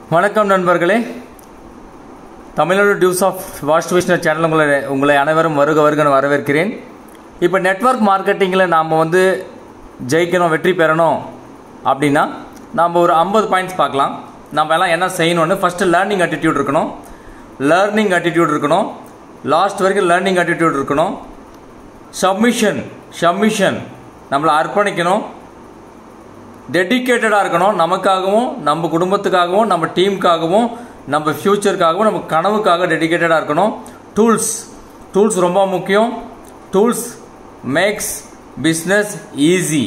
வணக்கம் நண்பர்களே தமிழ்நாடு டியூஸ் ஆஃப் வாஸ்ட் விஷ்ணர் சேனல் உங்களை உங்களை அனைவரும் வருக வருகன்னு வரவேற்கிறேன் இப்போ நெட்வொர்க் மார்க்கெட்டிங்கில் நாம் வந்து ஜெயிக்கணும் வெற்றி பெறணும் அப்படின்னா நாம் ஒரு ஐம்பது பாயிண்ட்ஸ் பார்க்கலாம் நம்ம எல்லாம் என்ன செய்யணும்னு ஃபஸ்ட்டு லேர்னிங் attitude இருக்கணும் லேர்னிங் attitude இருக்கணும் லாஸ்ட் வரைக்கும் லேர்னிங் attitude இருக்கணும் சப்மிஷன் சப்மிஷன் நம்மளை அர்ப்பணிக்கணும் டெடிக்கேட்டடாக இருக்கணும் நமக்காகவும் நம்ம குடும்பத்துக்காகவும் நம்ம டீமுக்காகவும் நம்ம ஃப்யூச்சருக்காகவும் நம்ம கனவுக்காக டெடிக்கேட்டடாக இருக்கணும் டூல்ஸ் டூல்ஸ் ரொம்ப முக்கியம் tools makes business easy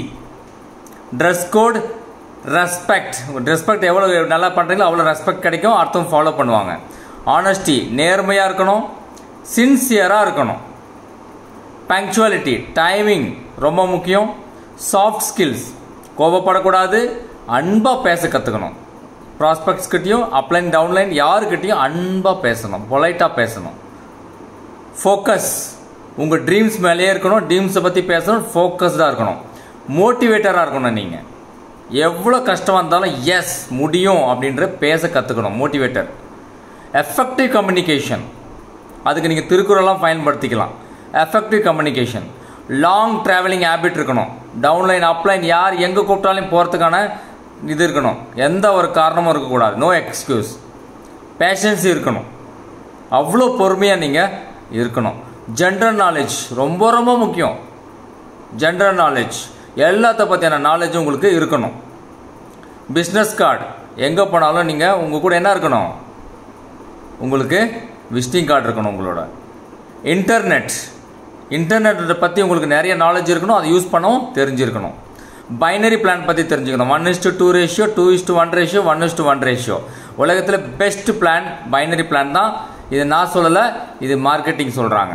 dress code respect respect எவ்வளோ நல்லா பண்ணுறீங்களோ அவ்வளோ ரெஸ்பெக்ட் கிடைக்கும் அடுத்தவங்க ஃபாலோ பண்ணுவாங்க ஆனஸ்டி நேர்மையாக இருக்கணும் சின்சியராக இருக்கணும் பங்க்சுவாலிட்டி டைமிங் ரொம்ப முக்கியம் சாஃப்ட் ஸ்கில்ஸ் கோபப்படக்கூடாது அன்பாக பேச கற்றுக்கணும் ப்ராஸ்பெக்ட்ஸ்கிட்டையும் அப்லைன் டவுன்லைன் யாருக்கிட்டையும் அன்பாக பேசணும் பொலைட்டாக பேசணும் ஃபோக்கஸ் உங்கள் ட்ரீம்ஸ் மேலேயே இருக்கணும் ட்ரீம்ஸை பற்றி பேசணும் ஃபோக்கஸ்டாக இருக்கணும் மோட்டிவேட்டராக இருக்கணும் நீங்கள் எவ்வளோ கஷ்டமாக இருந்தாலும் எஸ் முடியும் அப்படின்ற பேச கற்றுக்கணும் மோட்டிவேட்டர் எஃபெக்டிவ் கம்யூனிகேஷன் அதுக்கு நீங்கள் திருக்குறள்லாம் பயன்படுத்திக்கலாம் effective communication long travelling habit இருக்கணும் டவுன்லைன் அப்லைன் யார் எங்கே கூப்பிட்டாலும் போகிறதுக்கான இது இருக்கணும் எந்த ஒரு காரணமும் இருக்கக்கூடாது நோ எக்ஸ்கியூஸ் பேஷன்ஸ் இருக்கணும் அவ்வளோ பொறுமையாக நீங்கள் இருக்கணும் ஜென்ரல் நாலேஜ் ரொம்ப ரொம்ப முக்கியம் ஜென்ரல் நாலேஜ் எல்லாத்த பற்றியான நாலேஜ் உங்களுக்கு இருக்கணும் பிஸ்னஸ் கார்டு எங்கே போனாலும் நீங்கள் உங்கள் கூட என்ன இருக்கணும் உங்களுக்கு விசிட்டிங் கார்டு இருக்கணும் உங்களோட இன்டர்நெட் இன்டர்நெட்டை பற்றி உங்களுக்கு நிறைய நாலேஜ் இருக்கணும் அதை யூஸ் பண்ணவும் தெரிஞ்சிருக்கணும் பைனரி பிளான் பற்றி தெரிஞ்சுக்கணும் one is to two ratio two is to one ratio one is to one ratio உலகத்தில் பெஸ்ட் பிளான் பைனரி பிளான் தான் இது நான் சொல்லலை இது மார்க்கெட்டிங் சொல்கிறாங்க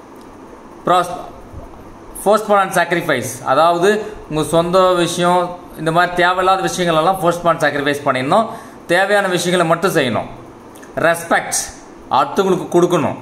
ப்ராஸ் ஃபோர்ஸ்ட் அண்ட் சாக்ரிஃபைஸ் அதாவது உங்கள் சொந்த விஷயம் இந்த மாதிரி தேவையில்லாத விஷயங்கள் எல்லாம் ஃபோர்ஸ்ட் அண்ட் சாக்ரிஃபைஸ் பண்ணிடணும் தேவையான விஷயங்களை மட்டும் செய்யணும் ரெஸ்பெக்ட் அடுத்தவங்களுக்கு கொடுக்கணும்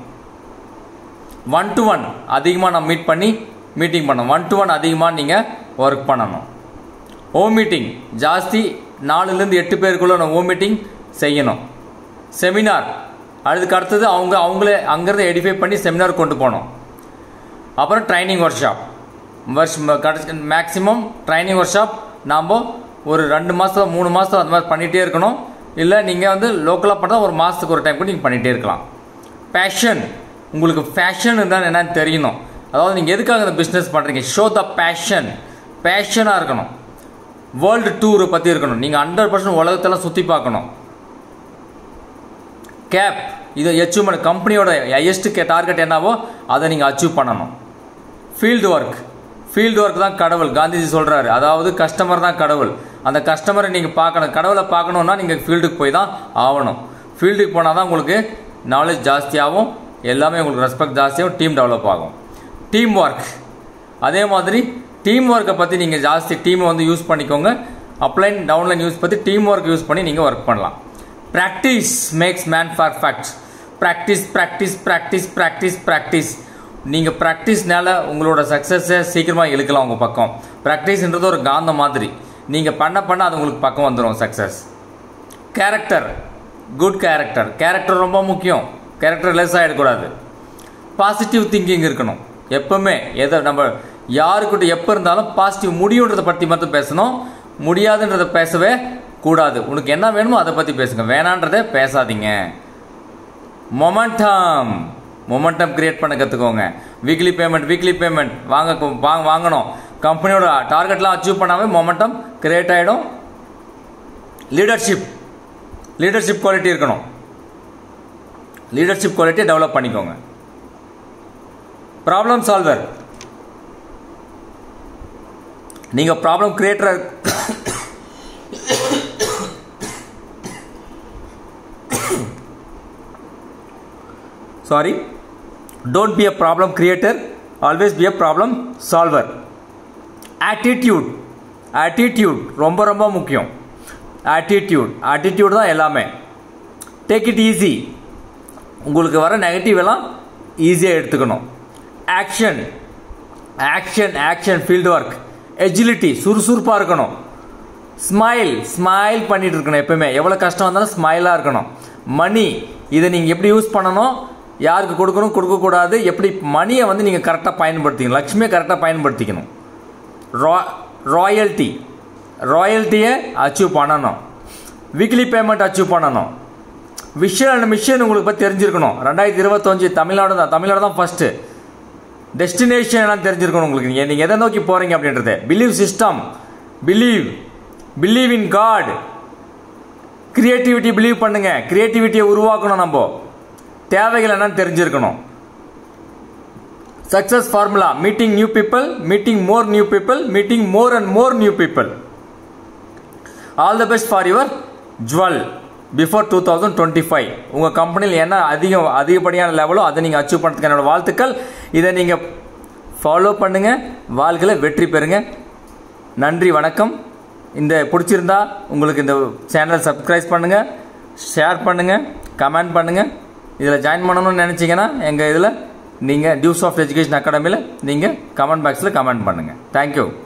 ஒன் டு ஒன் அதிகமாக நம்ம மீட் பண்ணி மீட்டிங் பண்ணணும் ஒன் டு ஒன் அதிகமாக நீங்கள் ஒர்க் பண்ணணும் ஹோம் மீட்டிங் ஜாஸ்தி நாலுலேருந்து எட்டு பேருக்குள்ள நம்ம ஹோம் மீட்டிங் செய்யணும் செமினார் அதுக்கு அடுத்தது அவங்க அவங்களே அங்கேருந்து எடிஃபை பண்ணி செமினார் கொண்டு போகணும் அப்புறம் ட்ரைனிங் ஒர்க் ஷாப் வருஷம் கடைசி மேக்ஸிமம் ட்ரைனிங் ஒர்க் ஷாப் நாம் ஒரு ரெண்டு மாதம் மூணு மாதம் அந்த மாதிரி பண்ணிகிட்டே இருக்கணும் இல்லை நீங்கள் வந்து லோக்கலாக பண்ணால் ஒரு மாதத்துக்கு ஒரு டைம் கூட நீங்கள் பண்ணிகிட்டே இருக்கலாம் பேஷன் உங்களுக்கு ஃபேஷன் இருந்தால் என்னன்னு தெரியணும் அதாவது நீங்கள் எதுக்காக இந்த பிஸ்னஸ் பண்ணுறீங்க ஷோ த பேஷன் பேஷனாக இருக்கணும் வேர்ல்டு டூரை பற்றி இருக்கணும் நீங்கள் ஹண்ட்ரட் பர்சன்ட் உலகத்தெல்லாம் சுற்றி பார்க்கணும் கேப் இது அச்சீவ்மெண்ட் கம்பெனியோட ஹையஸ்ட் கே டார்கெட் என்னவோ அதை நீங்கள் அச்சீவ் பண்ணணும் ஃபீல்டு ஒர்க் ஃபீல்டு ஒர்க் தான் கடவுள் காந்திஜி சொல்கிறாரு அதாவது கஸ்டமர் தான் கடவுள் அந்த கஸ்டமரை நீங்கள் பார்க்கணும் கடவுளை பார்க்கணுன்னா நீங்கள் ஃபீல்டுக்கு போய் தான் ஆகணும் ஃபீல்டுக்கு போனால் தான் உங்களுக்கு நாலேஜ் ஜாஸ்தியாகும் எல்லாமே உங்களுக்கு ரெஸ்பெக்ட் ஜாஸ்தியாகும் டீம் டெவலப் ஆகும் டீம் ஒர்க் அதே மாதிரி டீம் ஒர்க்கை பற்றி நீங்கள் ஜாஸ்தி டீமை வந்து யூஸ் பண்ணிக்கோங்க அப்லைன் டவுன்லைன் யூஸ் பற்றி டீம் ஒர்க் யூஸ் பண்ணி நீங்கள் ஒர்க் பண்ணலாம் practice makes man perfect practice practice practice practice practice நீங்கள் ப்ராக்டிஸ்னால உங்களோட சக்ஸஸை சீக்கிரமாக இழுக்கலாம் உங்கள் பக்கம் ப்ராக்டிஸ்ன்றது ஒரு காந்த மாதிரி நீங்கள் பண்ண பண்ண அது உங்களுக்கு பக்கம் வந்துடும் success character good character character ரொம்ப முக்கியம் கேரக்டர் லெஸ் ஆகிடக்கூடாது பாசிட்டிவ் திங்கிங் இருக்கணும் எப்பவுமே எதை நம்ம யாருக்கிட்ட எப்போ இருந்தாலும் பாசிட்டிவ் முடியுன்றதை பற்றி மட்டும் பேசணும் முடியாதுன்றதை பேசவே கூடாது உனக்கு என்ன வேணுமோ அதை பற்றி பேசுங்க வேணான்றதை பேசாதீங்க மொமெண்டம் மொமெண்டம் கிரியேட் பண்ண கற்றுக்கோங்க வீக்லி பேமெண்ட் வீக்லி பேமெண்ட் வாங்க வாங்க வாங்கணும் கம்பெனியோட டார்கெட்லாம் அச்சீவ் பண்ணாமல் மொமெண்டம் கிரியேட் ஆகிடும் லீடர்ஷிப் லீடர்ஷிப் குவாலிட்டி இருக்கணும் லீடர்ஷிப் குவாலிட்டியை டெவலப் பண்ணிக்கோங்க ப்ராப்ளம் சால்வர் நீங்கள் problem creator sorry don't be a problem creator always be a problem solver attitude attitude ரொம்ப ரொம்ப முக்கியம் ஆட்டிடியூட் ஆட்டிடியூட் தான் எல்லாமே டேக் இட் ஈஸி உங்களுக்கு வர நெகட்டிவ் எல்லாம் ஈஸியாக எடுத்துக்கணும் action action action field work agility சுறுசுறுப்பாக இருக்கணும் ஸ்மைல் ஸ்மைல் பண்ணிட்டு இருக்கணும் எப்பவுமே எவ்வளோ கஷ்டம் வந்தாலும் ஸ்மைலாக இருக்கணும் மணி இதை நீங்கள் எப்படி யூஸ் பண்ணணும் யாருக்கு கொடுக்கணும் கொடுக்கக்கூடாது எப்படி மணியை வந்து நீங்கள் கரெக்டாக பயன்படுத்திக்கணும் லக்ஷ்மியை கரெக்டாக பயன்படுத்திக்கணும் ரா ராயல்ட்டி ராயல்ட்டியை அச்சீவ் பண்ணணும் வீக்லி பேமெண்ட் அச்சீவ் பண்ணணும் விஷன் அண்ட் மிஷன் உங்களுக்கு பற்றி தெரிஞ்சிருக்கணும் ரெண்டாயிரத்தி இருபத்தஞ்சு தமிழ்நாடு தான் தமிழ்நாடு தான் ஃபஸ்ட்டு டெஸ்டினேஷன் எல்லாம் தெரிஞ்சிருக்கணும் உங்களுக்கு நீங்கள் நீங்கள் எதை நோக்கி போகிறீங்க அப்படின்றது believe system believe believe in God creativity believe பண்ணுங்க கிரியேட்டிவிட்டியை உருவாக்கணும் நம்ம தேவைகள் என்னன்னு தெரிஞ்சிருக்கணும் success formula meeting new people meeting more new people meeting more and more new people all the best for your jewel before two thousand twenty five உங்கள் கம்பெனியில் என்ன அதிகம் அதிகப்படியான லெவலோ அதை நீங்கள் அச்சீவ் பண்ணுறதுக்கு என்னோட வாழ்த்துக்கள் இதை நீங்கள் ஃபாலோ பண்ணுங்கள் வாழ்க்கையில் வெற்றி பெறுங்க நன்றி வணக்கம் இந்த பிடிச்சிருந்தா உங்களுக்கு இந்த சேனல் சப்ஸ்கிரைப் பண்ணுங்கள் ஷேர் பண்ணுங்கள் கமெண்ட் பண்ணுங்கள் இதில் ஜாயின் பண்ணணும்னு நினச்சிங்கன்னா எங்கள் இதில் நீங்கள் டியூஸ் ஆஃப் எஜுகேஷன் அகாடமியில் நீங்கள் கமெண்ட் பாக்ஸில் கமெண்ட் பண்ணுங்கள் தேங்க்யூ